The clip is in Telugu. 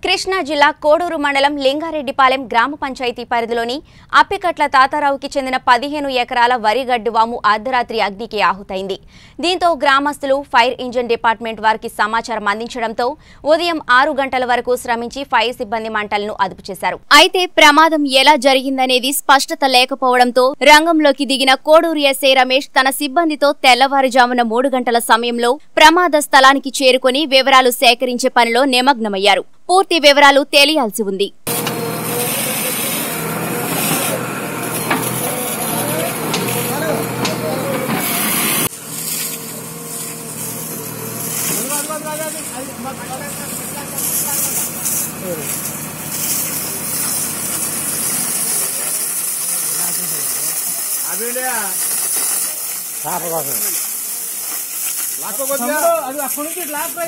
కృష్ణా జిల్లా కోడూరు మండలం లింగారెడ్డిపాలెం గ్రామ పంచాయతీ పరిధిలోని అప్పికట్ల తాతారావుకి చెందిన పదిహేను ఎకరాల వరి గడ్డి వాము అర్ధరాత్రి అగ్నికి ఆహుతైంది దీంతో గ్రామస్తులు ఫైర్ ఇంజిన్ డిపార్ట్మెంట్ వారికి సమాచారం అందించడంతో ఉదయం ఆరు గంటల వరకు శ్రమించి ఫైర్ సిబ్బంది మంటలను అదుపు చేశారు అయితే ప్రమాదం ఎలా జరిగిందనేది స్పష్టత లేకపోవడంతో రంగంలోకి దిగిన కోడూరు ఎస్ఐ రమేష్ తన సిబ్బందితో తెల్లవారుజామున మూడు గంటల సమయంలో ప్రమాద స్థలానికి చేరుకుని వివరాలు సేకరించే పనిలో నిమగ్నమయ్యారు పూర్తి వివరాలు తెలియాల్సి ఉంది చేప కోసం లాక్కోకొద్దిగా. అది అక్కడి నుంచి లాక్